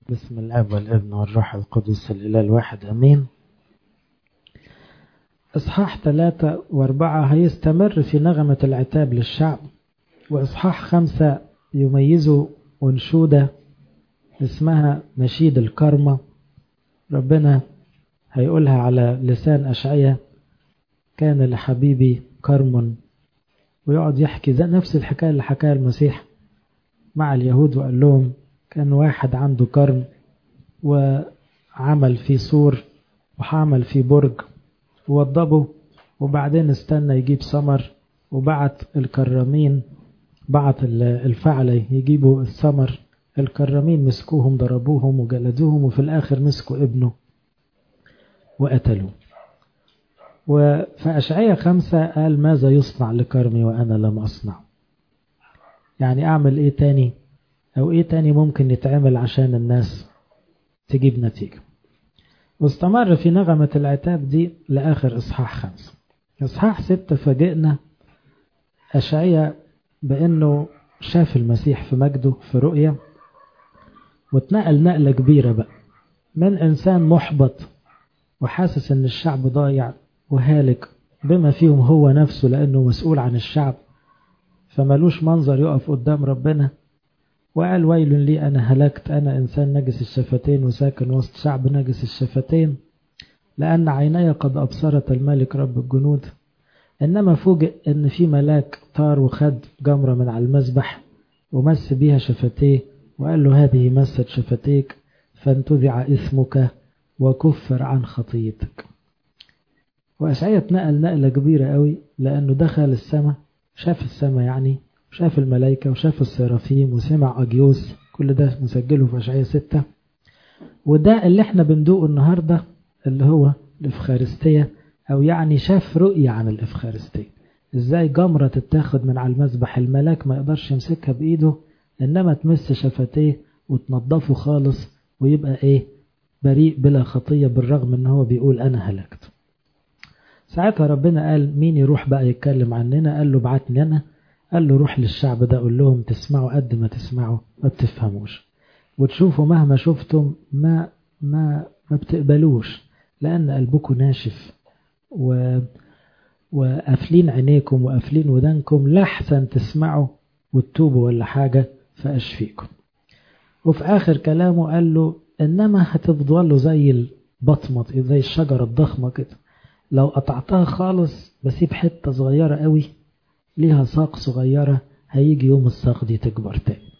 بسم الاب والابن والروح القدس الاله الواحد امين اصحاح ثلاثة واربعة هيستمر في نغمة العتاب للشعب واصحاح خمسة يميزه انشودة اسمها نشيد الكرمة ربنا هيقولها على لسان أشعية كان لحبيبي كرم ويقعد يحكي زي نفس الحكاية اللي حكاها المسيح مع اليهود وقال لهم كان واحد عنده كرم وعمل في سور وعمل في برج ووضبه وبعدين استنى يجيب ثمر وبعت الكرامين بعت الفعلة يجيبوا الثمر الكرامين مسكوهم ضربوهم وجلدوهم وفي الآخر مسكوا ابنه وقتلوه وفأشعية خمسة قال ماذا يصنع لكرمي وأنا لم أصنع يعني أعمل إيه تاني أو إيه تاني ممكن يتعمل عشان الناس تجيب نتيجة واستمر في نغمة العتاب دي لآخر إصحاح خمسة إصحاح ستة فاجئنا أشعية بأنه شاف المسيح في مجده في رؤية واتنقل نقلة كبيرة بقى من إنسان محبط وحاسس إن الشعب ضايع وهالك بما فيهم هو نفسه لأنه مسؤول عن الشعب فملوش منظر يقف قدام ربنا وقال ويل لي أنا هلكت أنا إنسان نجس الشفتين وساكن وسط شعب نجس الشفتين لأن عيني قد أبصرت الملك رب الجنود إنما فوجئ إن في ملاك طار وخد جمرة من على المذبح ومس بيها شفتيه وقال له هذه مست شفتيك فانتزع إثمك وكفر عن خطيتك وأشعية اتنقل نقلة كبيرة قوي لأنه دخل السماء شاف السماء يعني شاف الملائكة وشاف السرافيم وسمع أجيوس كل ده مسجله في أشعية ستة وده اللي احنا بندوقه النهاردة اللي هو الإفخارستية أو يعني شاف رؤية عن الإفخارستية إزاي جمرة تتاخد من على المذبح الملاك ما يقدرش يمسكها بإيده إنما تمس شفتيه وتنضفه خالص ويبقى إيه بريء بلا خطية بالرغم إن هو بيقول أنا هلكت ساعتها ربنا قال مين يروح بقى يتكلم عننا قال له بعتني أنا قال له روح للشعب ده قول لهم تسمعوا قد ما تسمعوا ما بتفهموش وتشوفوا مهما شفتم ما ما ما بتقبلوش لأن قلبكم ناشف و وقافلين عينيكم وقافلين ودانكم لحسن تسمعوا وتتوبوا ولا حاجة فأشفيكم وفي آخر كلامه قال له إنما هتفضلوا زي البطمة زي الشجرة الضخمة كده لو قطعتها خالص بسيب حتة صغيرة قوي ليها ساق صغيرة هيجي يوم الساق دي تكبر تاني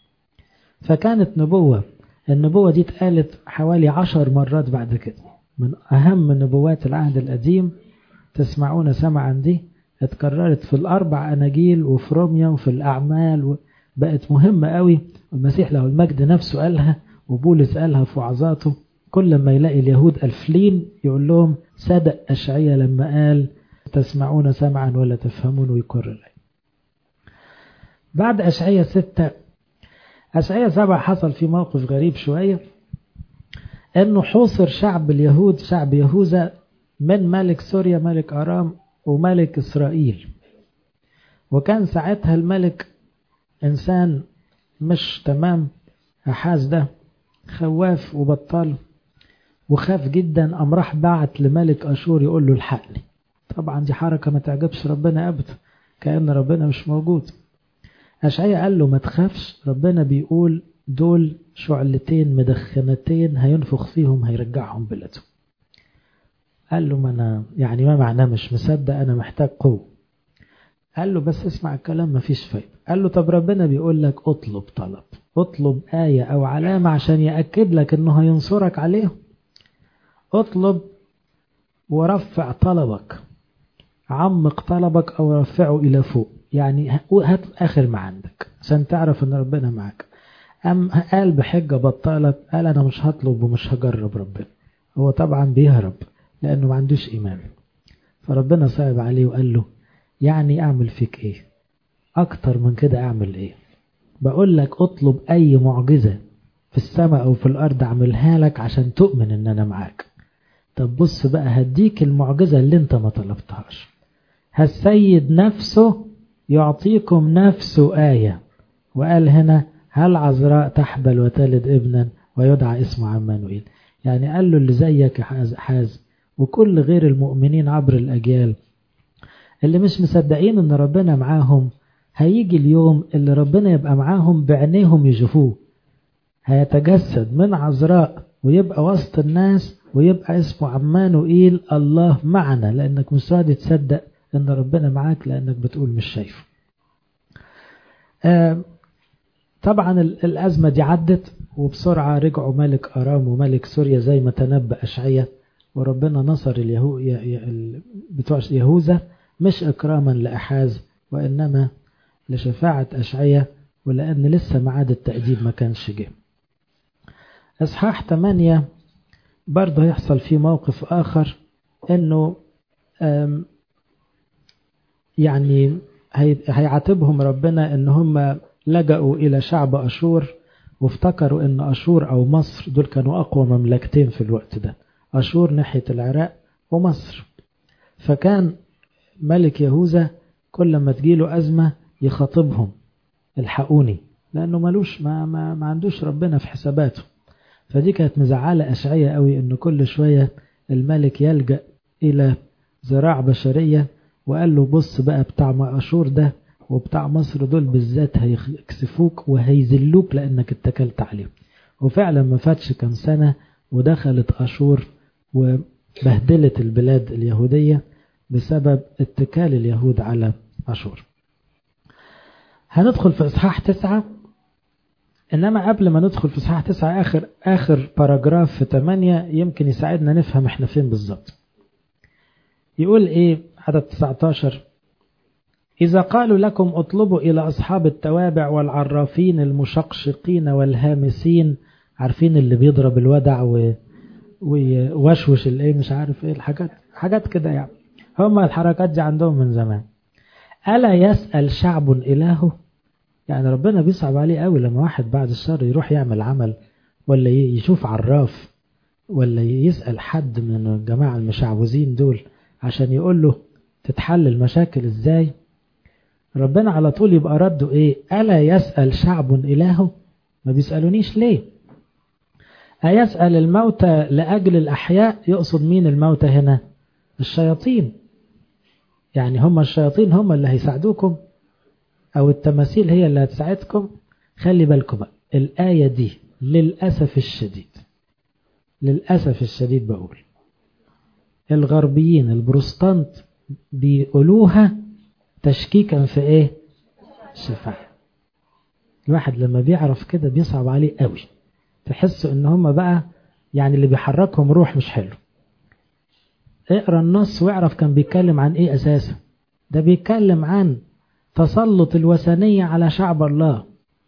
فكانت نبوة النبوة دي اتقالت حوالي عشر مرات بعد كده من أهم نبوات العهد القديم تسمعون سمعا دي اتكررت في الأربع أناجيل وفي روميا وفي الأعمال بقت مهمة قوي المسيح له المجد نفسه قالها وبولس قالها في وعظاته كل ما يلاقي اليهود ألفلين يقول لهم صدق أشعية لما قال تسمعون سمعا ولا تفهمون ويكرر بعد أشعية ستة أشعية سبعة حصل في موقف غريب شوية أنه حوصر شعب اليهود شعب يهوذا من ملك سوريا ملك أرام وملك إسرائيل وكان ساعتها الملك إنسان مش تمام أحاز ده خواف وبطال وخاف جدا قام راح بعت لملك أشور يقول له الحقني طبعا دي حركة ما تعجبش ربنا أبدا كأن ربنا مش موجود أشعية قال له ما تخافش ربنا بيقول دول شعلتين مدخنتين هينفخ فيهم هيرجعهم بلادهم قال له ما أنا يعني ما معناه مش مصدق أنا محتاج قوة قال له بس اسمع الكلام ما فيش فايدة قال له طب ربنا بيقول لك اطلب طلب اطلب آية أو علامة عشان يأكد لك أنه هينصرك عليهم اطلب ورفع طلبك عمق طلبك أو رفعه إلى فوق يعني هات آخر ما عندك عشان تعرف أن ربنا معك أم قال بحجة بطالة قال أنا مش هطلب ومش هجرب ربنا هو طبعا بيهرب لأنه ما عندوش إيمان فربنا صعب عليه وقال له يعني أعمل فيك إيه أكتر من كده أعمل إيه بقول لك اطلب أي معجزة في السماء أو في الأرض أعملها لك عشان تؤمن إن أنا معاك طب بص بقى هديك المعجزة اللي انت ما طلبتهاش هالسيد نفسه يعطيكم نفسه آية وقال هنا هل عذراء تحبل وتلد ابنا ويدعى اسمه عمانوئيل يعني قال له اللي زيك يا حاز وكل غير المؤمنين عبر الأجيال اللي مش مصدقين ان ربنا معاهم هيجي اليوم اللي ربنا يبقى معاهم بعينيهم يشوفوه هيتجسد من عذراء ويبقى وسط الناس ويبقى اسمه عمانوئيل الله معنا لانك مش راضي تصدق ان ربنا معاك لانك بتقول مش شايفه آه طبعا الازمه دي عدت وبسرعه رجعوا ملك ارام وملك سوريا زي ما تنبأ اشعيا وربنا نصر اليهو بتوع يهوذا مش اكراما لاحاز وانما لشفاعه اشعيا ولان لسه ميعاد التأديب ما كانش جه اصحاح 8 برضه هيحصل فيه موقف اخر انه يعني هيعاتبهم ربنا ان هم لجأوا الى شعب اشور وافتكروا ان اشور او مصر دول كانوا اقوى مملكتين في الوقت ده اشور ناحية العراق ومصر فكان ملك يهوذا كل ما تجيله ازمة يخاطبهم الحقوني لانه ملوش ما, ما, ما عندوش ربنا في حساباته فدي كانت مزعلة أشعية قوي إن كل شوية الملك يلجأ إلى ذراع بشرية وقال له بص بقى بتاع أشور ده وبتاع مصر دول بالذات هيكسفوك وهيذلوك لأنك اتكلت عليهم وفعلا ما فاتش كام سنة ودخلت أشور وبهدلت البلاد اليهودية بسبب اتكال اليهود على أشور هندخل في إصحاح تسعة إنما قبل ما ندخل في إصحاح تسعة آخر آخر باراجراف في ثمانية يمكن يساعدنا نفهم إحنا فين بالظبط. يقول إيه عدد 19 إذا قالوا لكم اطلبوا إلى أصحاب التوابع والعرافين المشقشقين والهامسين عارفين اللي بيضرب الودع و... ويوشوش الايه مش عارف ايه الحاجات حاجات كده يعني هم الحركات دي عندهم من زمان ألا يسأل شعب إلهه يعني ربنا بيصعب عليه قوي لما واحد بعد الشر يروح يعمل عمل ولا يشوف عراف ولا يسأل حد من الجماعة المشعوذين دول عشان يقول له تتحل المشاكل ازاي ربنا على طول يبقى رده ايه ألا يسأل شعب إلهه ما بيسألونيش ليه أيسأل الموتى لأجل الأحياء يقصد مين الموتى هنا الشياطين يعني هم الشياطين هم اللي هيساعدوكم أو التماثيل هي اللي هتساعدكم خلي بالكم بقى الآية دي للأسف الشديد للأسف الشديد بقول الغربيين البروستانت بيقولوها تشكيكا في ايه الشفاعة الواحد لما بيعرف كده بيصعب عليه قوي تحسوا ان هم بقى يعني اللي بيحركهم روح مش حلو اقرا النص واعرف كان بيتكلم عن ايه اساسا ده بيتكلم عن تسلط الوثنية على شعب الله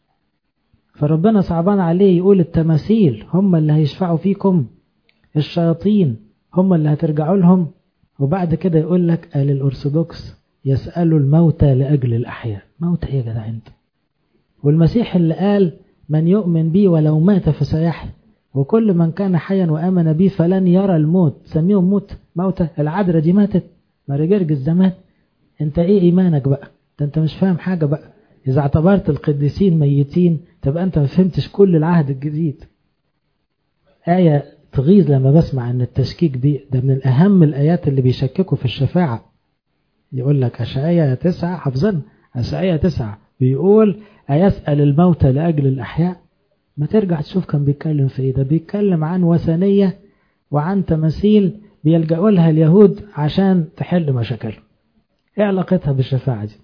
فربنا صعبان عليه يقول التماثيل هم اللي هيشفعوا فيكم الشياطين هم اللي هترجعوا لهم وبعد كده يقول لك قال الأرثوذكس يسألوا الموتى لأجل الأحياء موتى إيه يا جدع أنت والمسيح اللي قال من يؤمن بي ولو مات فسيحيا وكل من كان حيا وآمن بي فلن يرى الموت سميهم موت موتى العذراء دي ماتت ماري جرجس ده مات انت ايه ايمانك بقى ده انت مش فاهم حاجة بقى اذا اعتبرت القديسين ميتين تبقى انت ما فهمتش كل العهد الجديد آية تغيظ لما بسمع ان التشكيك دي ده من الاهم الايات اللي بيشككوا في الشفاعة يقول لك اشعياء تسعة حافظين اشعياء تسعة بيقول أيسأل الموتى لأجل الأحياء ما ترجع تشوف كان بيتكلم في ايه ده بيتكلم عن وثنية وعن تماثيل بيلجأوا لها اليهود عشان تحل مشاكلهم ايه علاقتها بالشفاعة دي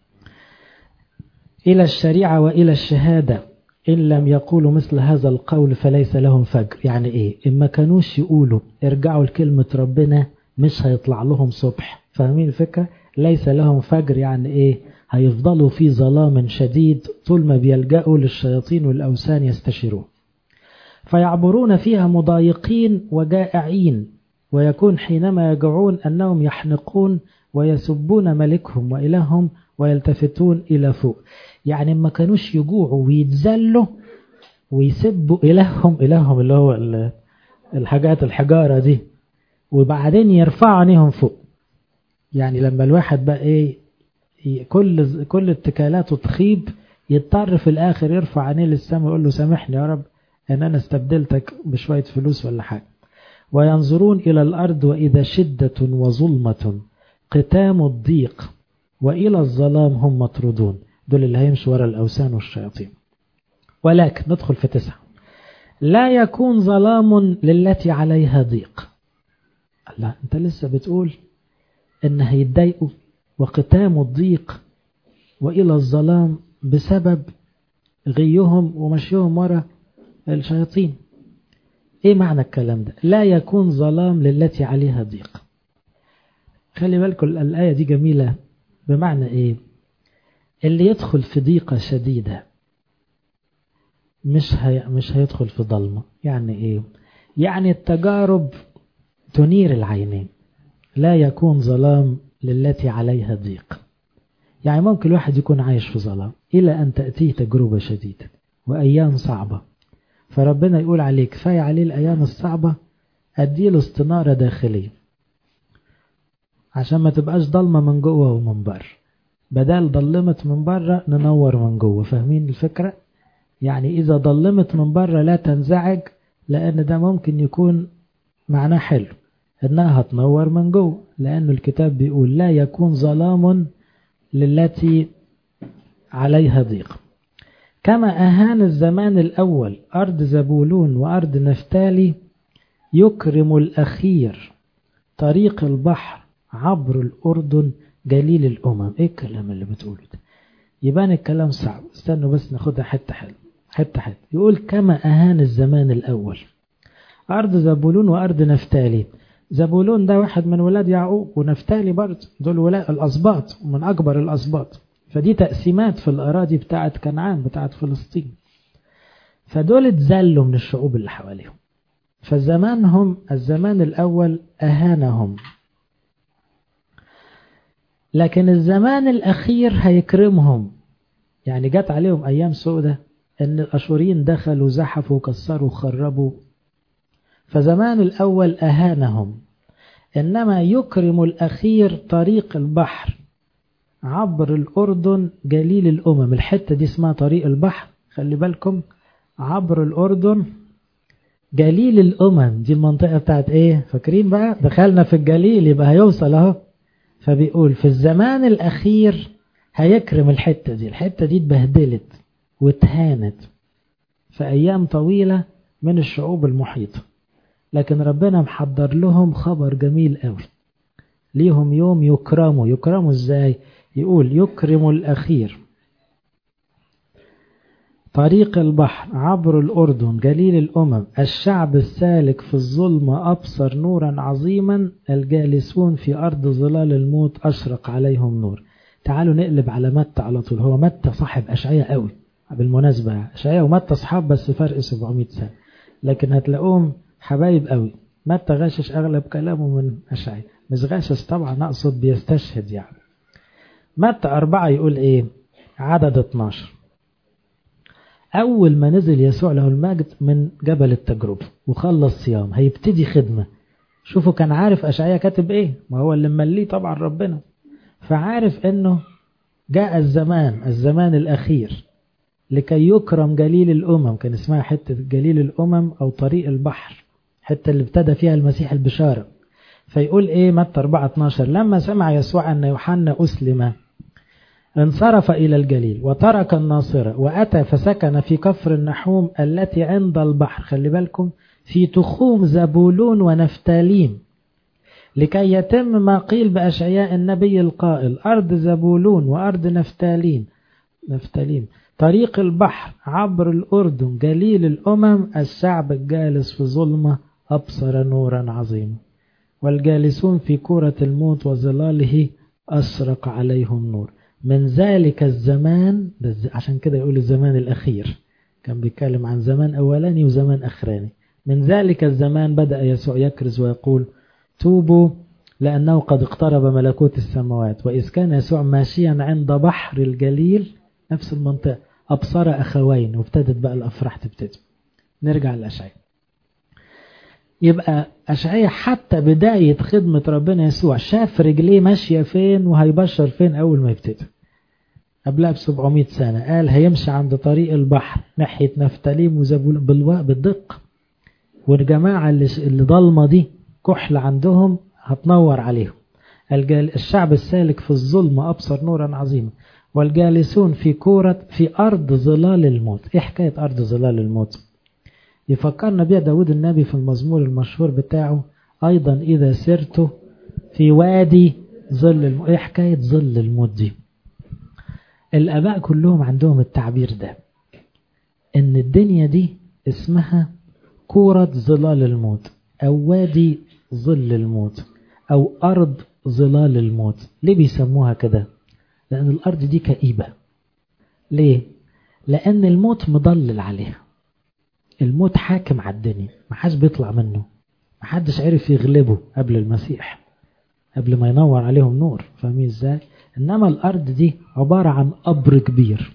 إلى الشريعة وإلى الشهادة إن لم يقولوا مثل هذا القول فليس لهم فجر يعني إيه إما كانوش يقولوا ارجعوا لكلمة ربنا مش هيطلع لهم صبح فاهمين الفكرة ليس لهم فجر يعني إيه هيفضلوا في ظلام شديد طول ما بيلجأوا للشياطين والأوثان يستشيرون فيعبرون فيها مضايقين وجائعين ويكون حينما يجعون أنهم يحنقون ويسبون ملكهم وإلههم ويلتفتون إلى فوق يعني ما كانوش يجوعوا ويتذلوا ويسبوا إلههم إلههم اللي هو الحاجات الحجارة دي وبعدين يرفعوا عينيهم فوق يعني لما الواحد بقى ايه كل كل اتكالاته تخيب يضطر في الاخر يرفع عينيه للسماء ويقول له سامحني يا رب ان انا استبدلتك بشوية فلوس ولا حاجة وينظرون الى الارض واذا شدة وظلمة قتام الضيق والى الظلام هم مطرودون دول اللي هيمشوا ورا الاوثان والشياطين ولكن ندخل في تسعة لا يكون ظلام للتي عليها ضيق الله انت لسه بتقول ان هيتضايقوا وقتام الضيق والى الظلام بسبب غيهم ومشيهم ورا الشياطين ايه معنى الكلام ده لا يكون ظلام للتي عليها ضيق خلي بالكم الآية دي جميلة بمعنى ايه اللي يدخل في ضيقة شديدة مش هي مش هيدخل في ضلمة يعني ايه يعني التجارب تنير العينين لا يكون ظلام للتي عليها ضيق يعني ممكن الواحد يكون عايش في ظلام إلى أن تأتيه تجربة شديدة وأيام صعبة فربنا يقول عليه كفاية عليه الأيام الصعبة أديله استنارة داخلية عشان ما تبقاش ضلمة من جوه ومن بره بدل ضلمت من بره ننور من جوه فاهمين الفكرة يعني إذا ضلمت من بره لا تنزعج لأن ده ممكن يكون معناه حلو إنها هتنور من جوه لأن الكتاب بيقول لا يكون ظلام للتي عليها ضيق كما أهان الزمان الأول أرض زبولون وأرض نفتالي يكرم الأخير طريق البحر عبر الأردن جليل الأمم إيه الكلام اللي بتقوله ده يبان الكلام صعب استنوا بس ناخدها حتة حلوة حتة حتة يقول كما أهان الزمان الأول أرض زبولون وأرض نفتالي زبولون ده واحد من ولاد يعقوب ونفتالي برضه دول ولاد الأسباط ومن أكبر الأسباط فدي تقسيمات في الأراضي بتاعت كنعان بتاعت فلسطين فدول اتذلوا من الشعوب اللي حواليهم فزمانهم الزمان الأول أهانهم لكن الزمان الأخير هيكرمهم يعني جت عليهم أيام سودة أن الأشوريين دخلوا زحفوا كسروا خربوا فزمان الأول أهانهم إنما يكرم الأخير طريق البحر عبر الأردن جليل الأمم الحتة دي اسمها طريق البحر خلي بالكم عبر الأردن جليل الأمم دي المنطقة بتاعت إيه فاكرين بقى دخلنا في الجليل يبقى هيوصل أهو فبيقول في الزمان الأخير هيكرم الحتة دي الحتة دي اتبهدلت واتهانت في أيام طويلة من الشعوب المحيطة لكن ربنا محضر لهم خبر جميل قوي ليهم يوم يكرموا يكرموا ازاي يقول يكرم الأخير طريق البحر عبر الأردن جليل الأمم الشعب السالك في الظلمة أبصر نورا عظيما الجالسون في أرض ظلال الموت أشرق عليهم نور تعالوا نقلب على متى على طول هو متى صاحب أشعية قوي بالمناسبة أشعية ومتى أصحاب بس فرق 700 سنة لكن هتلاقوهم حبايب قوي متى غاشش أغلب كلامه من أشعية مش غاشش طبعا أقصد بيستشهد يعني متى أربعة يقول إيه عدد 12 أول ما نزل يسوع له المجد من جبل التجربة وخلص صيام هيبتدي خدمة شوفوا كان عارف أشعية كاتب إيه ما هو اللي مليه طبعا ربنا فعارف إنه جاء الزمان الزمان الأخير لكي يكرم جليل الأمم كان اسمها حتة جليل الأمم أو طريق البحر حتة اللي ابتدى فيها المسيح البشارة فيقول إيه متى 4 12 لما سمع يسوع أن يوحنا أسلم انصرف إلى الجليل وترك الناصرة وأتى فسكن في كفر النحوم التي عند البحر خلي بالكم في تخوم زبولون ونفتاليم لكي يتم ما قيل بأشعياء النبي القائل أرض زبولون وأرض نفتالين نفتاليم طريق البحر عبر الأردن جليل الأمم الشعب الجالس في ظلمة أبصر نورا عظيما والجالسون في كورة الموت وظلاله أشرق عليهم نور من ذلك الزمان عشان كده يقول الزمان الأخير كان بيتكلم عن زمان أولاني وزمان أخراني من ذلك الزمان بدأ يسوع يكرز ويقول توبوا لأنه قد اقترب ملكوت السماوات وإذ كان يسوع ماشيا عند بحر الجليل نفس المنطقة أبصر أخوين وابتدت بقى الأفراح تبتدي نرجع للأشعية يبقى أشعية حتى بداية خدمة ربنا يسوع شاف رجليه ماشية فين وهيبشر فين أول ما يبتدي قبلها ب 700 سنة قال هيمشي عند طريق البحر ناحية نفتاليم وزبول بالدق والجماعة اللي, اللي ضلمة دي كحل عندهم هتنور عليهم الشعب السالك في الظلم أبصر نورا عظيما والجالسون في كورة في أرض ظلال الموت إيه حكاية أرض ظلال الموت يفكرنا بها داود النبي في المزمور المشهور بتاعه أيضا إذا سرت في وادي ظل الموت إيه حكاية ظل الموت دي الآباء كلهم عندهم التعبير ده إن الدنيا دي اسمها كورة ظلال الموت أو وادي ظل الموت أو أرض ظلال الموت ليه بيسموها كده لأن الأرض دي كئيبة ليه لأن الموت مضلل عليها الموت حاكم على الدنيا محدش بيطلع منه محدش عرف يغلبه قبل المسيح قبل ما ينور عليهم نور فاهمين ازاي انما الارض دي عبارة عن قبر كبير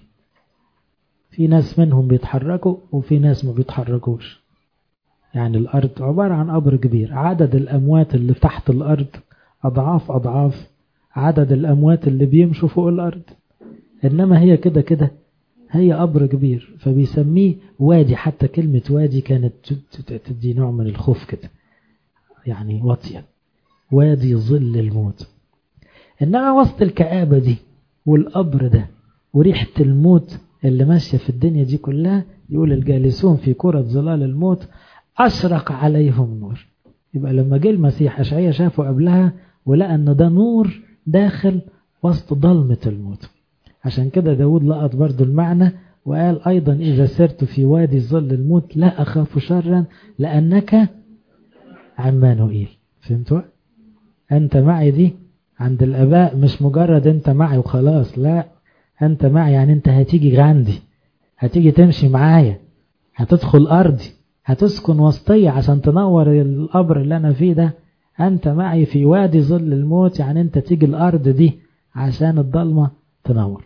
في ناس منهم بيتحركوا وفي ناس ما بيتحركوش يعني الارض عبارة عن قبر كبير عدد الاموات اللي تحت الارض اضعاف اضعاف عدد الاموات اللي بيمشوا فوق الارض انما هي كده كده هي قبر كبير فبيسميه وادي حتى كلمة وادي كانت تدي نوع من الخوف كده يعني واطية وادي ظل الموت إنما وسط الكآبة دي والقبر ده وريحة الموت اللي ماشية في الدنيا دي كلها يقول الجالسون في كرة ظلال الموت أشرق عليهم نور يبقى لما جه المسيح أشعية شافه قبلها ولقى أن ده نور داخل وسط ضلمة الموت عشان كده داود لقط برضو المعنى وقال أيضا إذا سرت في وادي ظل الموت لا أخاف شرا لأنك عمانوئيل فهمتوا؟ أنت معي دي عند الآباء مش مجرد أنت معي وخلاص لا أنت معي يعني أنت هتيجي عندي هتيجي تمشي معايا هتدخل أرضي هتسكن وسطي عشان تنور القبر اللي أنا فيه ده أنت معي في وادي ظل الموت يعني أنت تيجي الأرض دي عشان الضلمة تنور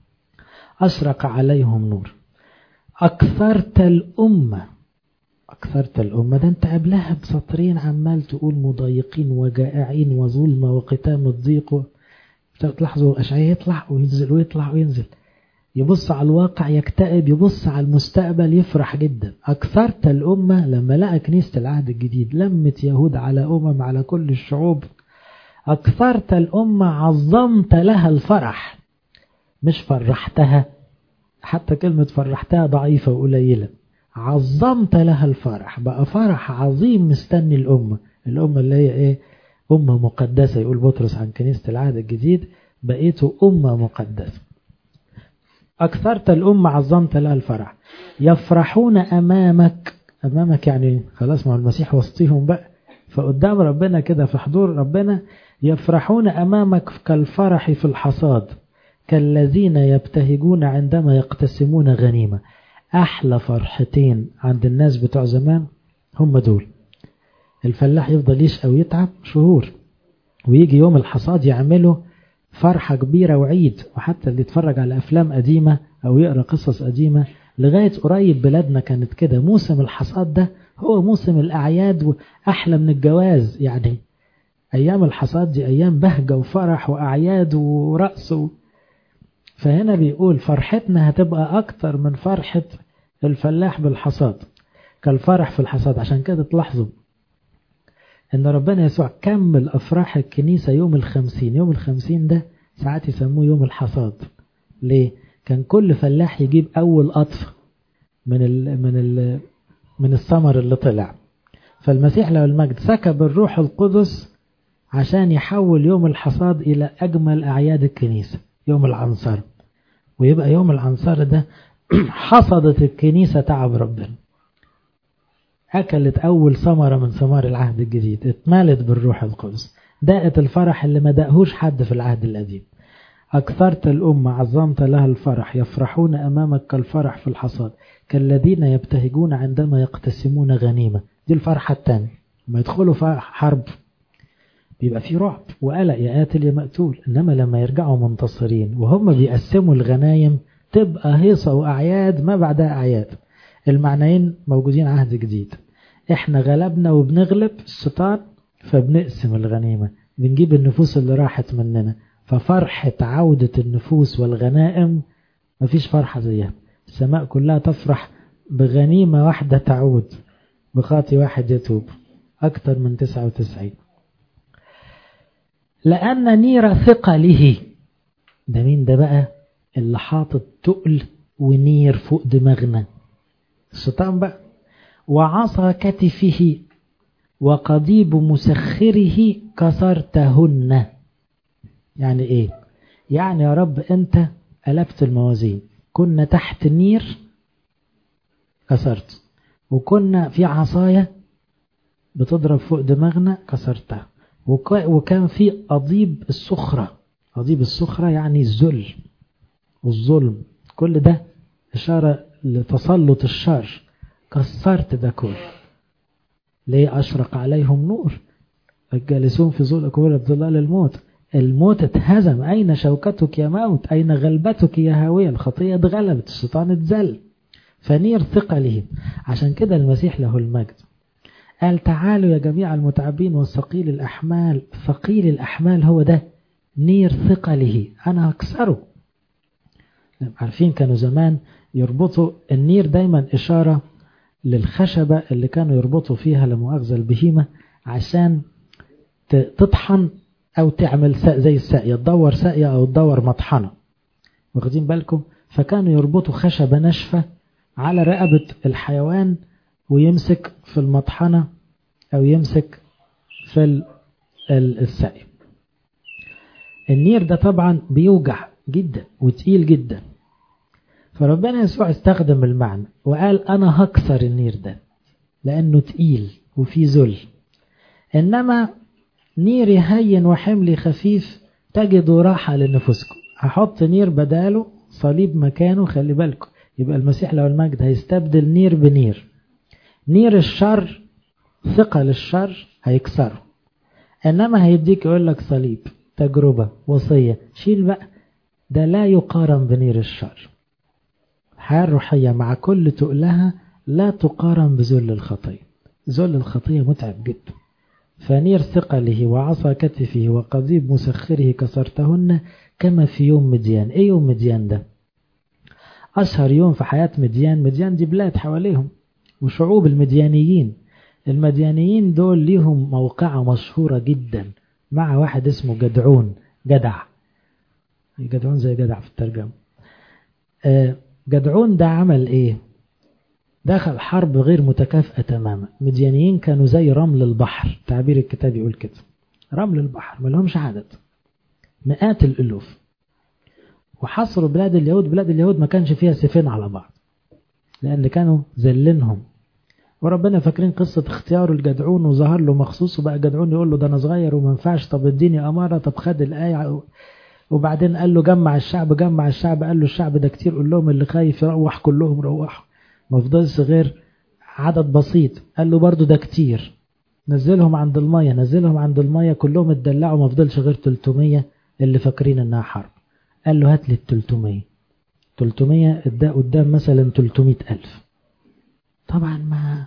أشرق عليهم نور أكثرت الأمة أكثرت الأمة ده أنت قبلها بسطرين عمال تقول مضايقين وجائعين وظلمة وقتام الضيق تلاحظوا أشعية يطلع وينزل ويطلع وينزل يبص على الواقع يكتئب يبص على المستقبل يفرح جدا أكثرت الأمة لما لقى كنيسة العهد الجديد لمت يهود على أمم على كل الشعوب أكثرت الأمة عظمت لها الفرح مش فرحتها حتى كلمة فرحتها ضعيفة وقليلة عظمت لها الفرح بقى فرح عظيم مستني الأمة الأمة اللي هي إيه أمة مقدسة يقول بطرس عن كنيسة العهد الجديد بقيتوا أمة مقدسة أكثرت الأمة عظمت لها الفرح يفرحون أمامك أمامك يعني خلاص ما المسيح وسطيهم بقى فقدام ربنا كده في حضور ربنا يفرحون أمامك كالفرح في الحصاد كالذين يبتهجون عندما يقتسمون غنيمة أحلى فرحتين عند الناس بتوع زمان هم دول الفلاح يفضل يشقى ويتعب شهور ويجي يوم الحصاد يعمله فرحة كبيرة وعيد وحتى اللي يتفرج على أفلام قديمة أو يقرأ قصص قديمة لغاية قريب بلادنا كانت كده موسم الحصاد ده هو موسم الأعياد وأحلى من الجواز يعني أيام الحصاد دي أيام بهجة وفرح وأعياد ورقص و... فهنا بيقول فرحتنا هتبقى أكتر من فرحة الفلاح بالحصاد كالفرح في الحصاد عشان كده تلاحظوا ان ربنا يسوع كمل افراح الكنيسة يوم الخمسين يوم الخمسين ده ساعات يسموه يوم الحصاد ليه كان كل فلاح يجيب اول قطف من ال من ال من الثمر اللي طلع فالمسيح له المجد سكب الروح القدس عشان يحول يوم الحصاد الى اجمل اعياد الكنيسة يوم العنصر ويبقى يوم العنصر ده حصدت الكنيسة تعب ربنا أكلت أول ثمرة من ثمار العهد الجديد اتمالت بالروح القدس داءت الفرح اللي ما دقهوش حد في العهد القديم أكثرت الأمة عظمت لها الفرح يفرحون أمامك كالفرح في الحصاد كالذين يبتهجون عندما يقتسمون غنيمة دي الفرحة الثانية ما يدخلوا في حرب بيبقى في رعب وقلق يا قاتل يا مقتول إنما لما يرجعوا منتصرين وهم بيقسموا الغنايم تبقى هيصة وأعياد ما بعدها أعياد المعنيين موجودين عهد جديد احنا غلبنا وبنغلب الشيطان فبنقسم الغنيمة بنجيب النفوس اللي راحت مننا ففرحة عودة النفوس والغنائم مفيش فرحة زيها السماء كلها تفرح بغنيمة واحدة تعود بخاطي واحد يتوب أكثر من 99 لأن نير ثقله ده مين ده بقى اللي حاطط تقل ونير فوق دماغنا الشيطان بقى وعصا كتفه وقضيب مسخره كسرتهن يعني ايه يعني يا رب انت قلبت الموازين كنا تحت نير كسرت وكنا في عصاية بتضرب فوق دماغنا كسرتها وكان في قضيب السخرة قضيب السخرة يعني الذل والظلم كل ده إشارة لتسلط الشر كسرت ده كله ليه أشرق عليهم نور الجالسون في ظل كبيرة ظلال الموت الموت اتهزم أين شوكتك يا موت أين غلبتك يا هاوية الخطية اتغلبت الشيطان اتزل فنير ثقله عشان كده المسيح له المجد قال تعالوا يا جميع المتعبين والثقيل الأحمال ثقيل الأحمال هو ده نير ثقله أنا هكسره عارفين كانوا زمان يربطوا النير دايما إشارة للخشبة اللي كانوا يربطوا فيها لمؤاخذة البهيمة عشان تطحن أو تعمل ساق زي الساقية تدور ساقية أو تدور مطحنة واخدين بالكم فكانوا يربطوا خشبة ناشفة على رقبة الحيوان ويمسك في المطحنة أو يمسك في الساقية النير ده طبعا بيوجع جدا وتقيل جدا فربنا يسوع استخدم المعنى وقال أنا هكسر النير ده لأنه تقيل وفي ذل إنما نيري هين وحملي خفيف تجدوا راحة لنفسكم هحط نير بداله صليب مكانه خلي بالكم يبقى المسيح لو المجد هيستبدل نير بنير نير الشر ثقل الشر هيكسره إنما هيديك يقول لك صليب تجربة وصية شيل بقى ده لا يقارن بنير الشر الحياة الروحية مع كل تقلها لا تقارن بذل الخطية ذل الخطية متعب جدا فنير ثقله وعصا كتفه وقضيب مسخره كسرتهن كما في يوم مديان ايه يوم مديان ده أشهر يوم في حياة مديان مديان دي بلاد حواليهم وشعوب المديانيين المديانيين دول ليهم موقعة مشهورة جدا مع واحد اسمه جدعون جدع جدعون زي جدع في الترجمة جدعون ده عمل ايه دخل حرب غير متكافئة تماما مديانيين كانوا زي رمل البحر تعبير الكتاب يقول كده رمل البحر ما لهمش عدد مئات الألوف وحصروا بلاد اليهود بلاد اليهود ما كانش فيها سيفين على بعض لأن كانوا زلنهم وربنا فاكرين قصة اختياره الجدعون وظهر له مخصوص وبقى جدعون يقول له ده أنا صغير وما ينفعش طب اديني أمارة طب خد الآية وبعدين قال له جمع الشعب جمع الشعب قال له الشعب ده كتير قول لهم اللي خايف يروح كلهم روحوا ما فضلش غير عدد بسيط قال له برضو ده كتير نزلهم عند المية نزلهم عند المية كلهم اتدلعوا ما فضلش غير 300 اللي فاكرين انها حرب قال له هات لي ال 300 300 ادى قدام مثلا 300 ألف طبعا ما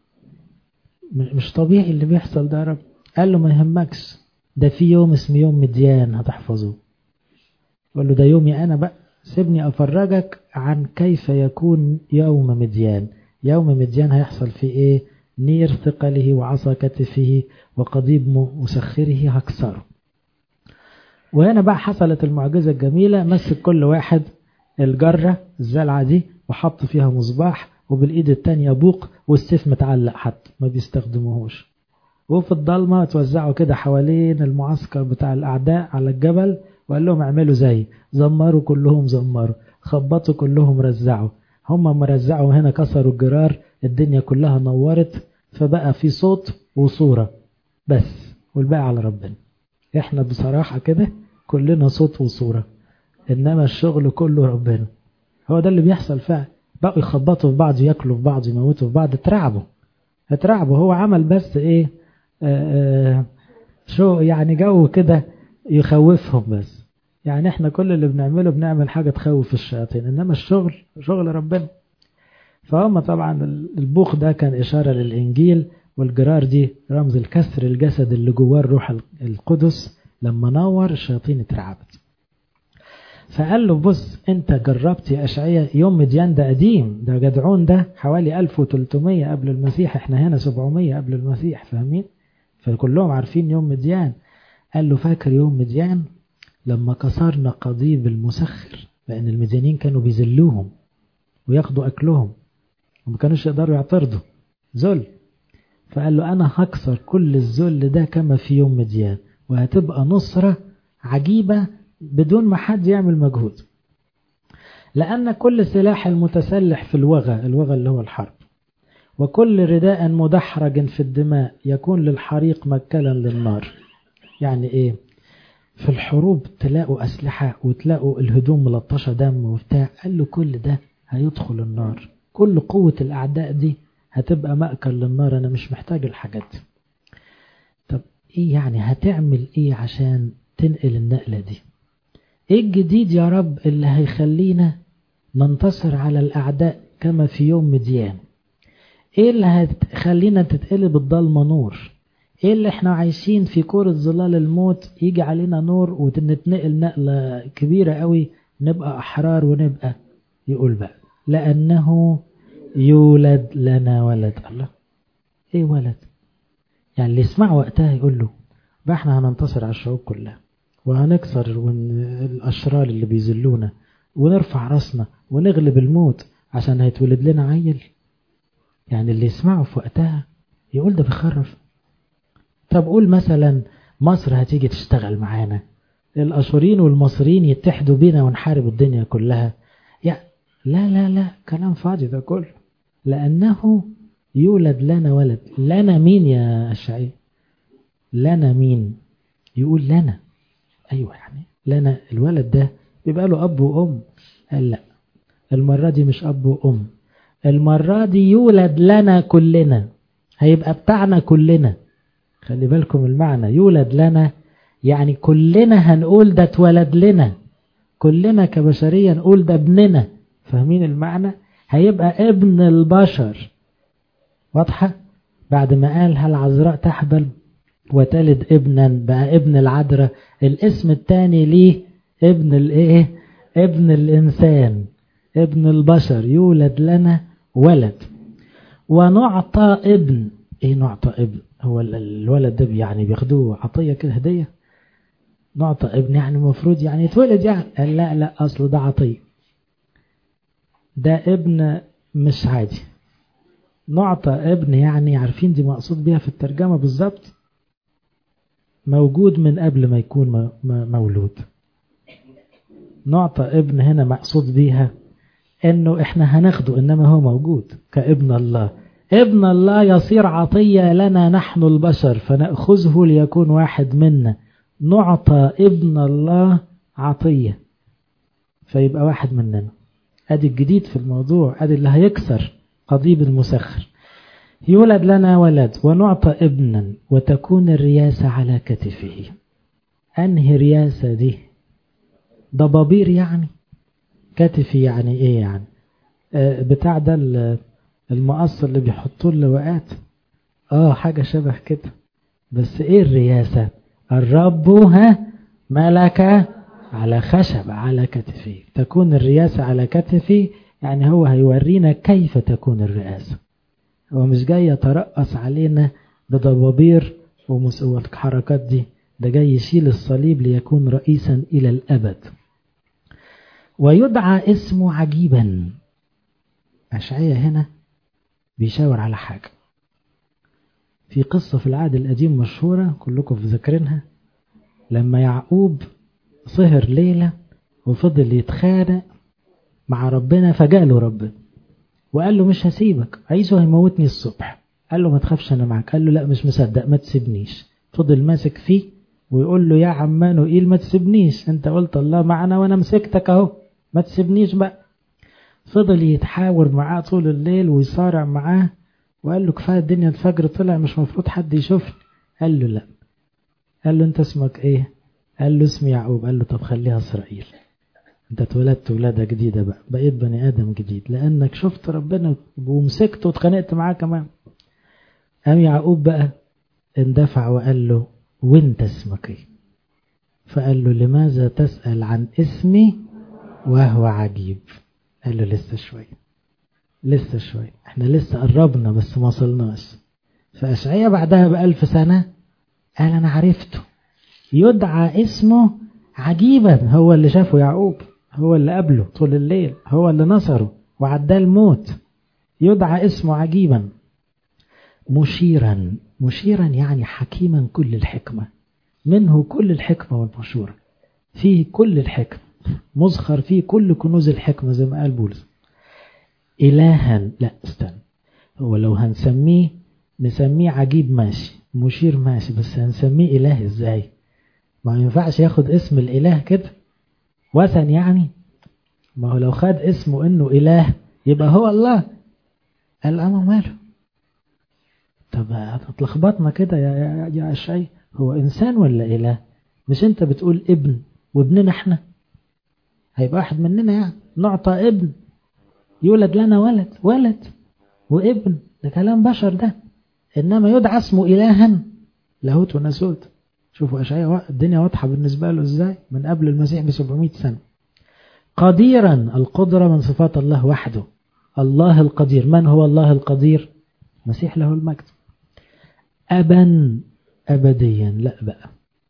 مش طبيعي اللي بيحصل ده يا رب قال له ما يهمكش ده في يوم اسمه يوم مديان هتحفظه قال له ده يومي أنا بقى سيبني أفرجك عن كيف يكون يوم مديان يوم مديان هيحصل فيه إيه نير ثقله وعصا كتفه وقضيب مسخره هكسره وهنا بقى حصلت المعجزة الجميلة مسك كل واحد الجرة الزلعة دي وحط فيها مصباح وبالإيد التانية بوق والسيف متعلق حتى ما بيستخدموهوش وفي الضلمة توزعوا كده حوالين المعسكر بتاع الأعداء على الجبل وقال لهم اعملوا زي زمروا كلهم زمروا خبطوا كلهم رزعوا هم مرزعوا هنا كسروا الجرار الدنيا كلها نورت فبقى في صوت وصورة بس والباقي على ربنا احنا بصراحة كده كلنا صوت وصورة انما الشغل كله ربنا هو ده اللي بيحصل فعلا بقوا يخبطوا في بعض ياكلوا في بعض يموتوا في بعض اترعبوا اترعبوا هو عمل بس ايه آآ آآ شو يعني جو كده يخوفهم بس يعني احنا كل اللي بنعمله بنعمل حاجة تخوف الشياطين انما الشغل شغل ربنا فهم طبعا البوخ ده كان اشارة للانجيل والجرار دي رمز الكسر الجسد اللي جواه الروح القدس لما نور الشياطين اترعبت فقال له بص انت جربت يا اشعياء يوم مديان ده قديم ده جدعون ده حوالي 1300 قبل المسيح احنا هنا 700 قبل المسيح فاهمين فكلهم عارفين يوم مديان قال له فاكر يوم مديان لما كسرنا قضيب المسخر لان المديانين كانوا بيذلوهم وياخدوا اكلهم وما كانوش يقدروا يعترضوا ذل فقال له انا هكسر كل الذل ده كما في يوم مديان وهتبقى نصرة عجيبة بدون ما حد يعمل مجهود لأن كل سلاح المتسلح في الوغى الوغى اللي هو الحرب وكل رداء مدحرج في الدماء يكون للحريق مكلا للنار يعني ايه في الحروب تلاقوا أسلحة وتلاقوا الهدوم ملطشة دم وبتاع قال له كل ده هيدخل النار كل قوة الأعداء دي هتبقى مأكل للنار أنا مش محتاج الحاجات دي طب إيه يعني هتعمل إيه عشان تنقل النقلة دي إيه الجديد يا رب اللي هيخلينا ننتصر على الأعداء كما في يوم مديان إيه اللي هتخلينا تتقلب الضلمة نور إيه اللي إحنا عايشين في كورة ظلال الموت يجي علينا نور ونتنقل نقلة كبيرة قوي نبقى أحرار ونبقى يقول بقى لأنه يولد لنا ولد الله ايه ولد يعني اللي يسمع وقتها يقول له بقى احنا هننتصر على الشعوب كلها وهنكسر ون... الأشرار اللي بيذلونا ونرفع راسنا ونغلب الموت عشان هيتولد لنا عيل يعني اللي يسمعه في وقتها يقول ده بيخرف طب قول مثلا مصر هتيجي تشتغل معانا الأشورين والمصريين يتحدوا بينا ونحارب الدنيا كلها يا لا لا لا كلام فاضي ده كله لأنه يولد لنا ولد لنا مين يا الشعيب لنا مين يقول لنا أيوة يعني لنا الولد ده بيبقى له أب وأم قال لا المرة دي مش أب وأم المرة دي يولد لنا كلنا هيبقى بتاعنا كلنا خلي بالكم المعنى يولد لنا يعني كلنا هنقول ده اتولد لنا كلنا كبشرية نقول ده ابننا فاهمين المعنى هيبقى ابن البشر واضحة بعد ما قال هل عذراء تحبل وتلد ابنا بقى ابن العذراء الاسم الثاني ليه ابن الايه ابن الانسان ابن البشر يولد لنا ولد ونعطى ابن ايه نعطى ابن هو الولد ده يعني بياخدوه عطية كده هدية نعطى ابن يعني المفروض يعني يتولد يعني قال لا لا اصله ده عطية ده ابن مش عادي نعطى ابن يعني عارفين دي مقصود بيها في الترجمة بالظبط موجود من قبل ما يكون مولود نعطى ابن هنا مقصود بيها انه احنا هناخده انما هو موجود كابن الله ابن الله يصير عطية لنا نحن البشر فنأخذه ليكون واحد منا نعطى ابن الله عطية فيبقى واحد مننا ادي الجديد في الموضوع ادي اللي هيكسر قضيب المسخر يولد لنا ولد ونعطى ابنا وتكون الرياسة على كتفه انهي رياسة دي ضبابير يعني كتفي يعني ايه يعني آه بتاع ده المقص اللي بيحطوه اللواءات اه حاجة شبه كده بس ايه الرياسة الرب ها ملك على خشب على كتفي تكون الرياسة على كتفي يعني هو هيورينا كيف تكون الرئاسة هو مش جاي يترأس علينا بضبابير والحركات دي ده جاي يشيل الصليب ليكون رئيسا إلى الأبد ويدعى اسمه عجيبا أشعية هنا بيشاور على حاجة في قصة في العهد القديم مشهورة كلكم في ذاكرينها لما يعقوب سهر ليلة وفضل يتخانق مع ربنا فجاله ربنا وقال له مش هسيبك عيسو هيموتني الصبح قال له ما تخافش انا معاك قال له لا مش مصدق ما تسيبنيش فضل ماسك فيه ويقول له يا عمان وإيل ما تسيبنيش انت قلت الله معنا وانا مسكتك اهو ما تسيبنيش بقى فضل يتحاور معاه طول الليل ويصارع معاه وقال له كفايه الدنيا الفجر طلع مش مفروض حد يشوفني قال له لا قال له انت اسمك ايه قال له اسمي يعقوب قال له طب خليها اسرائيل انت اتولدت ولادة جديدة بقى بقيت بني ادم جديد لانك شفت ربنا ومسكت واتخانقت معاه كمان قام يعقوب بقى اندفع وقال له وانت اسمك ايه فقال له لماذا تسأل عن اسمي وهو عجيب قال له لسه شوية لسه شوية احنا لسه قربنا بس ما وصلناش فأشعية بعدها بألف سنة قال أنا عرفته يدعى اسمه عجيبا هو اللي شافه يعقوب هو اللي قبله طول الليل هو اللي نصره وعداه الموت يدعى اسمه عجيبا مشيرا مشيرا يعني حكيما كل الحكمة منه كل الحكمة والمشورة فيه كل الحكمة مزخر فيه كل كنوز الحكمة زي ما قال بولس إلها لا استنى هو لو هنسميه نسميه عجيب ماشي مشير ماشي بس هنسميه إله إزاي ما ينفعش ياخد اسم الإله كده وثن يعني ما هو لو خد اسمه إنه إله يبقى هو الله قال أما ماله طب هتلخبطنا كده يا يا يا شيء هو إنسان ولا إله مش أنت بتقول ابن وابننا احنا هيبقى واحد مننا يعني نعطى ابن يولد لنا ولد ولد وابن ده كلام بشر ده إنما يدعى اسمه إلها لاهوت وناسوت شوفوا أشعياء الدنيا واضحة بالنسبة له إزاي من قبل المسيح ب 700 سنة قديرا القدرة من صفات الله وحده الله القدير من هو الله القدير مسيح له المجد أبا أبديا لا بقى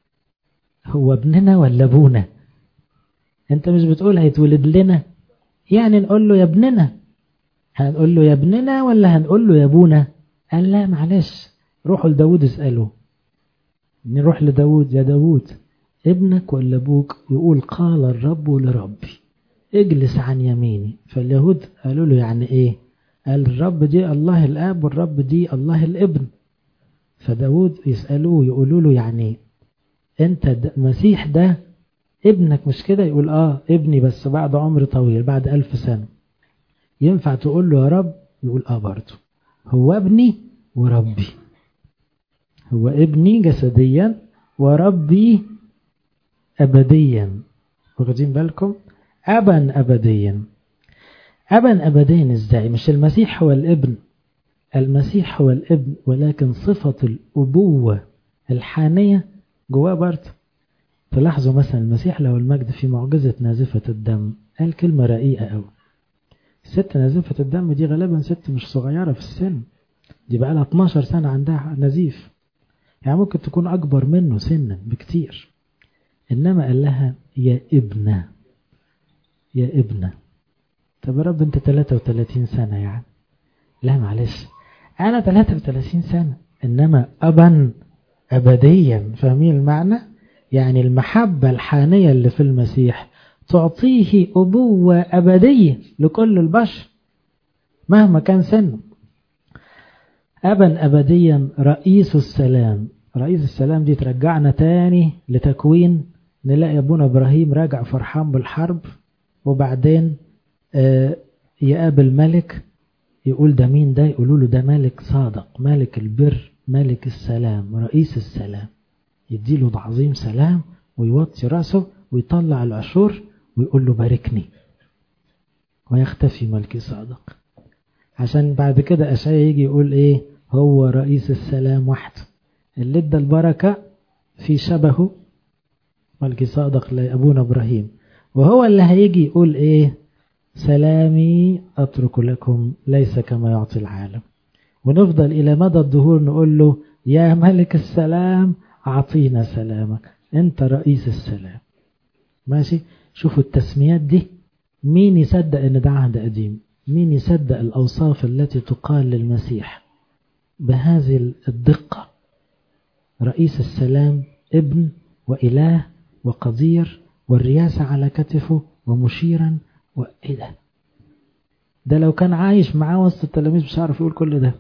هو ابننا ولا أبونا أنت مش بتقول هيتولد لنا يعني نقول له يا ابننا هنقول له يا ابننا ولا هنقول له يا ابونا قال لا معلش روحوا لداود اسأله نروح لداود يا داود ابنك ولا ابوك يقول قال الرب لربي اجلس عن يميني فاليهود قالوا له يعني ايه قال الرب دي الله الاب والرب دي الله الابن فداود يسألوه يقولوا له يعني انت مسيح ده ابنك مش كده يقول اه ابني بس بعد عمر طويل بعد ألف سنة ينفع تقول له يا رب يقول اه برضه هو ابني وربي هو ابني جسديا وربي أبديا واخدين بالكم أبا أبديا أبا أبديا إزاي مش المسيح هو الابن المسيح هو الابن ولكن صفة الأبوة الحانية جواه برضه تلاحظوا مثلا المسيح له المجد في معجزة نازفة الدم قال كلمة رقيقة أوي الست نازفة الدم دي غالبا ست مش صغيرة في السن دي بقى لها 12 سنة عندها نزيف يعني ممكن تكون أكبر منه سنا بكتير إنما قال لها يا ابنة يا ابنة طب يا رب أنت 33 سنة يعني لا معلش أنا 33 سنة إنما أبا أبديا فاهمين المعنى يعني المحبة الحانية اللي في المسيح تعطيه أبوة أبدية لكل البشر مهما كان سنه أبا أبديا رئيس السلام رئيس السلام دي ترجعنا تاني لتكوين نلاقي أبونا إبراهيم راجع فرحان بالحرب وبعدين آه يقابل ملك يقول ده مين ده يقولوا له ده ملك صادق ملك البر ملك السلام رئيس السلام يديله تعظيم سلام ويوطي رأسه ويطلع العشور ويقول له باركني ويختفي ملكي صادق عشان بعد كده أشعيا يجي يقول إيه هو رئيس السلام وحده اللي ادى البركة في شبهه ملكي صادق لأبونا إبراهيم وهو اللي هيجي يقول إيه سلامي أترك لكم ليس كما يعطي العالم ونفضل إلى مدى الظهور نقول له يا ملك السلام أعطينا سلامك أنت رئيس السلام ماشي شوفوا التسميات دي مين يصدق ان ده عهد قديم مين يصدق الأوصاف التي تقال للمسيح بهذه الدقة رئيس السلام ابن وإله وقدير والرياسة على كتفه ومشيرا وإيه ده ده لو كان عايش معاه وسط التلاميذ مش عارف يقول كل ده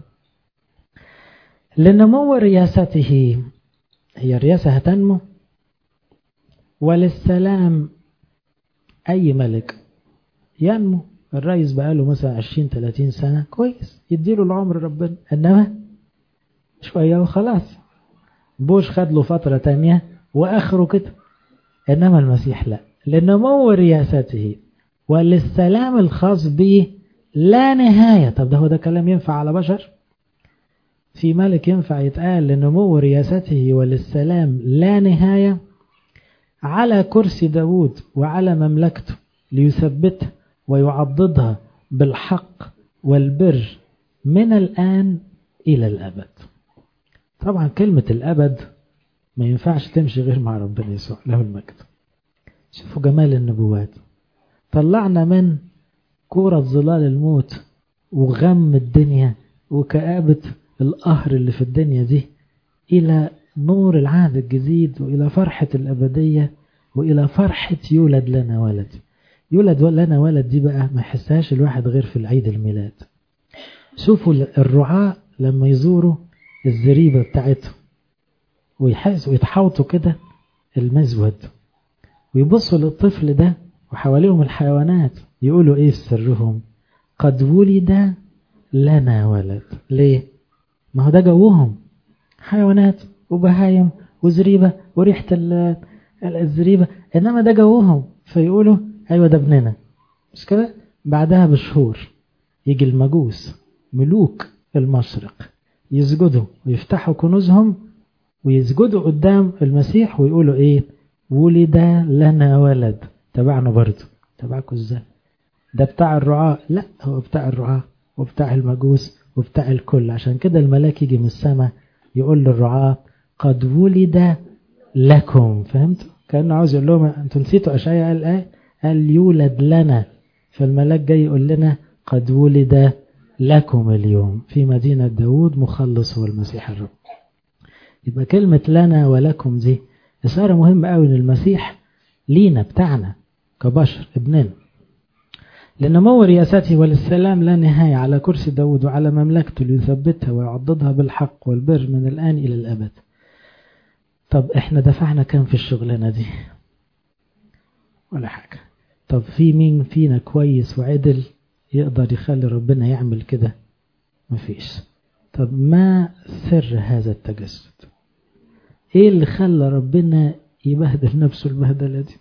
لنمو رياسته هي الرياسة هتنمو وللسلام أي ملك ينمو الرئيس بقاله مثلا 20 30 سنة كويس يديله العمر ربنا إنما شوية وخلاص بوش خد له فترة تانية وآخره كده إنما المسيح لا لنمو رياسته وللسلام الخاص به لا نهاية طب ده هو ده كلام ينفع على بشر في ملك ينفع يتقال لنمو رياسته وللسلام لا نهاية على كرسي داود وعلى مملكته ليثبتها ويعضدها بالحق والبر من الآن إلى الأبد طبعا كلمة الأبد ما ينفعش تمشي غير مع ربنا يسوع له المجد شوفوا جمال النبوات طلعنا من كورة ظلال الموت وغم الدنيا وكآبة القهر اللي في الدنيا دي إلى نور العهد الجديد وإلى فرحة الأبدية وإلى فرحة يولد لنا ولد يولد لنا ولد دي بقى ما يحسهاش الواحد غير في العيد الميلاد شوفوا الرعاة لما يزوروا الزريبة بتاعتهم ويحسوا ويتحوطوا كده المزود ويبصوا للطفل ده وحواليهم الحيوانات يقولوا ايه في سرهم قد ولد لنا ولد ليه ما هو ده جوهم حيوانات وبهايم وزريبة وريحة الزريبة إنما ده جوهم فيقولوا أيوة ده ابننا مش كده بعدها بشهور يجي المجوس ملوك المشرق يسجدوا ويفتحوا كنوزهم ويسجدوا قدام المسيح ويقولوا ايه ولد لنا ولد تبعنا برضه تبعكم ازاي ده بتاع الرعاة لا هو بتاع الرعاة وبتاع المجوس وبتاع الكل عشان كده الملاك يجي من السماء يقول للرعاة قد ولد لكم فهمت كأنه عاوز يقول لهم انتوا نسيتوا أشعياء قال ايه قال يولد لنا فالملاك جاي يقول لنا قد ولد لكم اليوم في مدينة داود مخلص هو المسيح الرب يبقى كلمة لنا ولكم دي إشارة مهمة قوي إن المسيح لينا بتاعنا كبشر ابننا لنمو رياسته وللسلام لا نهاية على كرسي داود وعلى مملكته ليثبتها ويعضدها بالحق والبر من الآن إلى الأبد طب احنا دفعنا كام في الشغلانة دي ولا حاجة طب في مين فينا كويس وعدل يقدر يخلي ربنا يعمل كده مفيش طب ما سر هذا التجسد ايه اللي خلى ربنا يبهدل نفسه البهدلة دي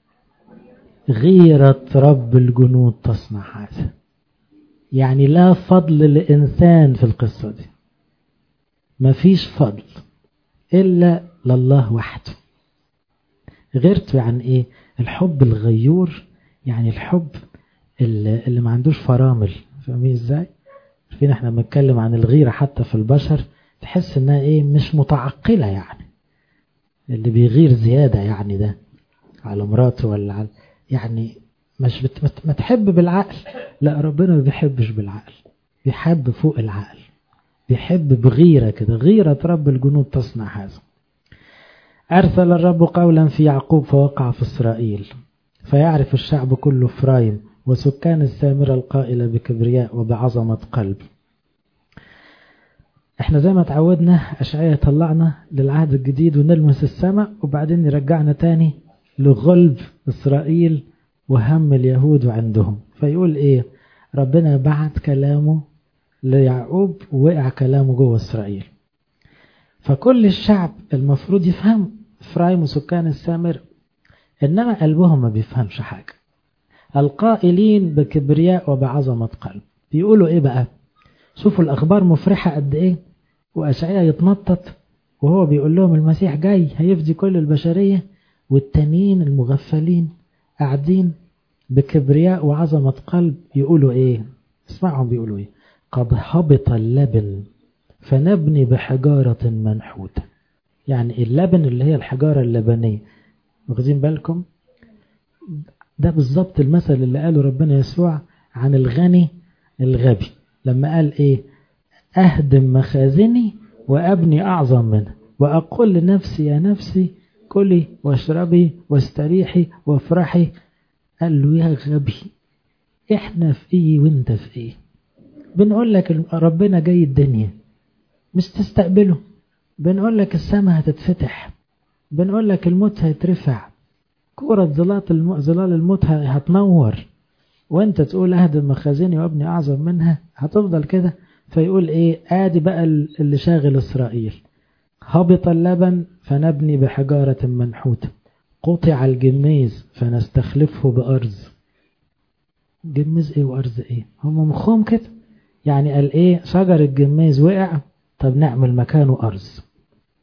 غيرة رب الجنود تصنع هذا يعني لا فضل لإنسان في القصة دي مفيش فضل إلا لله وحده غيرته يعني إيه الحب الغيور يعني الحب اللي, اللي ما عندوش فرامل فاهمين إزاي فين احنا بنتكلم عن الغيرة حتى في البشر تحس انها ايه مش متعقلة يعني اللي بيغير زيادة يعني ده على مراته ولا على يعني مش بت... ما تحب بالعقل لا ربنا ما بيحبش بالعقل بيحب فوق العقل بيحب بغيرة كده غيرة رب الجنود تصنع هذا أرسل الرب قولا في يعقوب فوقع في إسرائيل فيعرف الشعب كله فرايم وسكان السامرة القائلة بكبرياء وبعظمة قلب احنا زي ما تعودنا أشعية طلعنا للعهد الجديد ونلمس السماء وبعدين يرجعنا تاني لغلب إسرائيل وهم اليهود عندهم فيقول ايه ربنا بعت كلامه ليعقوب ووقع كلامه جوه إسرائيل فكل الشعب المفروض يفهم إفرايم وسكان السامر إنما قلبهم ما بيفهمش حاجة القائلين بكبرياء وبعظمة قلب بيقولوا إيه بقى شوفوا الأخبار مفرحة قد إيه وأشعياء يتنطط وهو بيقول لهم المسيح جاي هيفدي كل البشرية والتانيين المغفلين قاعدين بكبرياء وعظمة قلب يقولوا إيه اسمعهم بيقولوا إيه قد هبط اللبن فنبني بحجارة منحوتة يعني اللبن اللي هي الحجارة اللبنية واخدين بالكم ده بالظبط المثل اللي قاله ربنا يسوع عن الغني الغبي لما قال ايه اهدم مخازني وابني اعظم منها واقول لنفسي يا نفسي كلي واشربي واستريحي وافرحي قال له يا غبي احنا في ايه وانت في ايه بنقول لك ربنا جاي الدنيا مش تستقبله بنقول لك السماء هتتفتح بنقول لك الموت هيترفع كورة ظلال الم... ظلال الموت هتنور وانت تقول اهدم مخازني وابني اعظم منها هتفضل كده فيقول ايه ادي بقى اللي شاغل اسرائيل هبط اللبن فنبني بحجارة منحوتة قطع الجميز فنستخلفه بأرز جميز ايه وأرز ايه هم مخهم كده يعني قال ايه شجر الجميز وقع طب نعمل مكانه أرز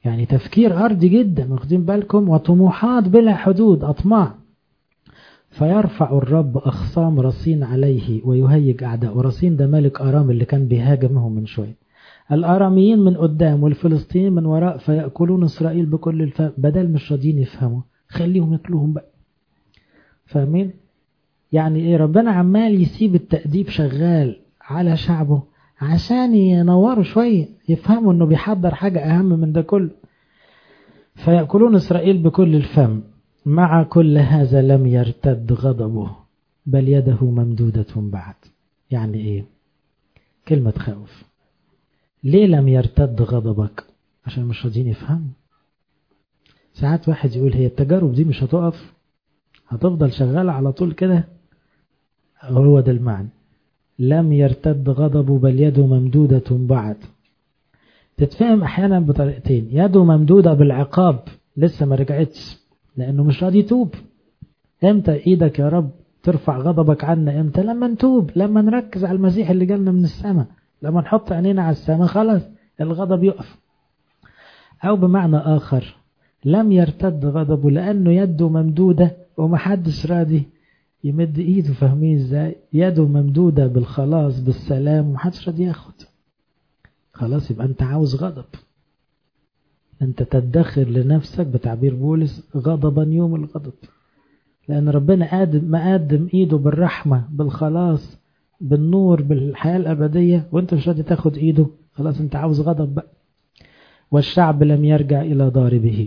يعني تفكير أرضي جدا واخدين بالكم وطموحات بلا حدود أطماع فيرفع الرب أخصام رصين عليه ويهيج أعداء ورصين ده ملك أرام اللي كان بيهاجمهم من شوية الأراميين من قدام والفلسطينيين من وراء فيأكلون إسرائيل بكل الفهم بدل مش راضيين يفهموا خليهم ياكلوهم بقى فاهمين يعني ايه ربنا عمال يسيب التأديب شغال على شعبه عشان ينوروا شوية يفهموا انه بيحضر حاجة اهم من ده كله فيأكلون إسرائيل بكل الفم مع كل هذا لم يرتد غضبه بل يده ممدودة بعد يعني ايه كلمة خوف ليه لم يرتد غضبك عشان مش راضيين يفهموا ساعات واحد يقول هي التجارب دي مش هتقف هتفضل شغالة على طول كده هو ده المعنى لم يرتد غضبه بل يده ممدودة بعد تتفهم أحيانا بطريقتين يده ممدودة بالعقاب لسه ما رجعتش لأنه مش راضي يتوب امتى ايدك يا رب ترفع غضبك عنا امتى لما نتوب لما نركز على المسيح اللي جالنا من السماء لما نحط عينينا على السماء خلاص الغضب يقف أو بمعنى آخر لم يرتد غضبه لأنه يده ممدودة ومحدش راضي يمد ايده فاهمين ازاي يده ممدودة بالخلاص بالسلام ومحدش راضي ياخد خلاص يبقى انت عاوز غضب انت تدخر لنفسك بتعبير بولس غضبا يوم الغضب لان ربنا قادم مقدم ايده بالرحمة بالخلاص بالنور بالحياة الابدية وانت مش راضي تاخد ايده خلاص انت عاوز غضب بقى والشعب لم يرجع الى ضاربه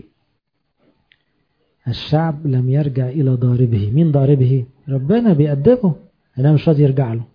الشعب لم يرجع إلى ضاربه مين ضاربه ربنا بيأدبه أنا مش راضي يرجع له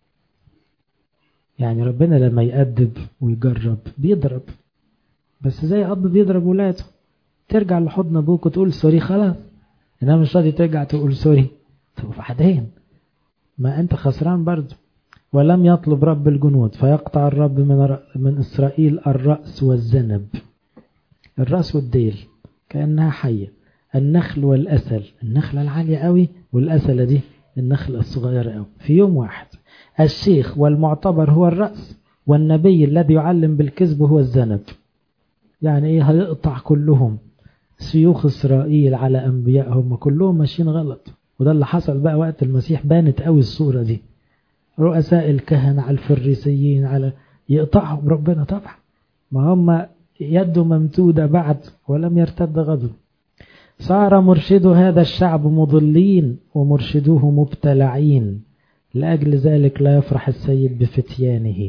يعني ربنا لما يأدب ويجرب بيضرب بس زي أب بيضرب ولاده ترجع لحضن أبوك وتقول سوري خلاص أنا مش راضي ترجع تقول سوري طب وبعدين ما أنت خسران برضه ولم يطلب رب الجنود فيقطع الرب من من إسرائيل الرأس والذنب الرأس والديل كأنها حية النخل والأسل النخلة العالية قوي والأسلة دي النخلة الصغيرة قوي في يوم واحد الشيخ والمعتبر هو الرأس والنبي الذي يعلم بالكذب هو الذنب يعني ايه هيقطع كلهم شيوخ إسرائيل على أنبيائهم كلهم ماشيين غلط وده اللي حصل بقى وقت المسيح بانت قوي الصورة دي رؤساء الكهنة على الفريسيين على يقطعهم ربنا طبعا ما هم يده ممتودة بعد ولم يرتد غضب صار مرشد هذا الشعب مضلين ومرشدوه مبتلعين لأجل ذلك لا يفرح السيد بفتيانه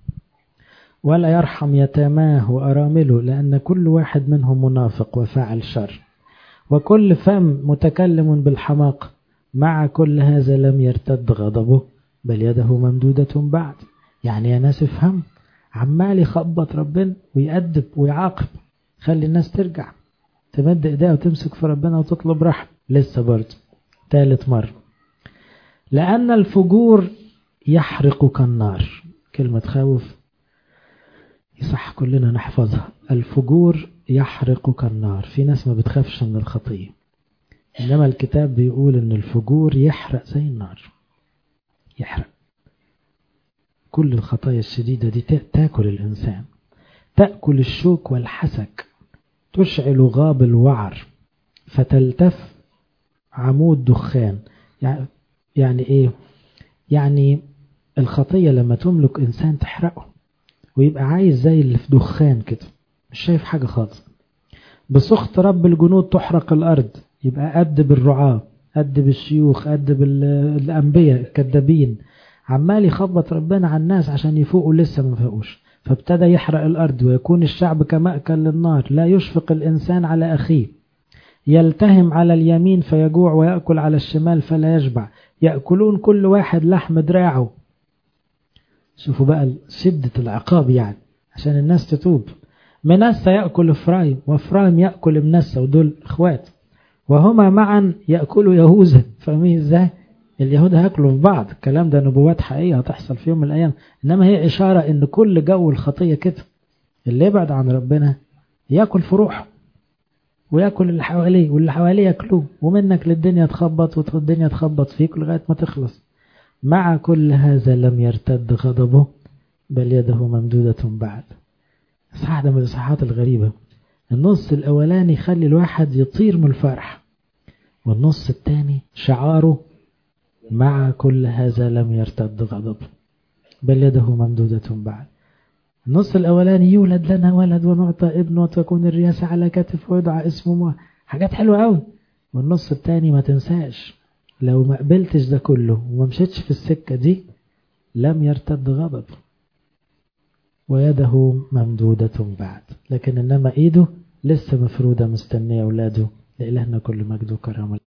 ولا يرحم يتاماه وأرامله لأن كل واحد منهم منافق وفاعل شر وكل فم متكلم بالحماق مع كل هذا لم يرتد غضبه بل يده ممدودة بعد يعني يا ناس افهم عمال يخبط ربنا ويأدب ويعاقب خلي الناس ترجع تمد ايديها وتمسك في ربنا وتطلب رحم لسه برضه ثالث مرة لأن الفجور يحرق كالنار كلمة خوف يصح كلنا نحفظها الفجور يحرق كالنار في ناس ما بتخافش من الخطية إنما الكتاب بيقول إن الفجور يحرق زي النار يحرق كل الخطايا الشديدة دي تاكل الإنسان تأكل الشوك والحسك تشعل غاب الوعر فتلتف عمود دخان يعني ايه يعني الخطية لما تملك انسان تحرقه ويبقى عايز زي اللي في دخان كده مش شايف حاجة خالص بسخط رب الجنود تحرق الارض يبقى أدب الرعاة أدب الشيوخ أدب الأنبياء الكذابين عمال يخبط ربنا على الناس عشان يفوقوا لسه ما فاقوش فابتدى يحرق الأرض ويكون الشعب كمأكل للنار لا يشفق الإنسان على أخيه يلتهم على اليمين فيجوع ويأكل على الشمال فلا يشبع يأكلون كل واحد لحم دراعه شوفوا بقى شدة العقاب يعني عشان الناس تتوب منسى يأكل إفرايم وإفرايم يأكل منسى ودول إخوات وهما معا يأكلوا يهوذا فاهمين إزاي اليهود هياكلوا في بعض الكلام ده نبوات حقيقية هتحصل في يوم من الأيام إنما هي إشارة إن كل جو الخطية كده اللي يبعد عن ربنا ياكل في روحه وياكل اللي حواليه واللي حواليه ياكلوه ومنك للدنيا تخبط والدنيا تخبط فيك لغاية ما تخلص مع كل هذا لم يرتد غضبه بل يده ممدودة بعد صح ده من الإصحاحات الغريبة النص الأولاني يخلي الواحد يطير من الفرح والنص الثاني شعاره مع كل هذا لم يرتد غضب بل يده ممدودة بعد النص الأولاني يولد لنا ولد ونعطى ابن وتكون الرياسة على كتف ويدعى اسمه حاجات حلوة قوي والنص الثاني ما تنساش لو ما قبلتش ده كله وما مشيتش في السكة دي لم يرتد غضب ويده ممدودة بعد لكن إنما إيده لسه مفرودة مستنية أولاده لإلهنا كل مجد وكرم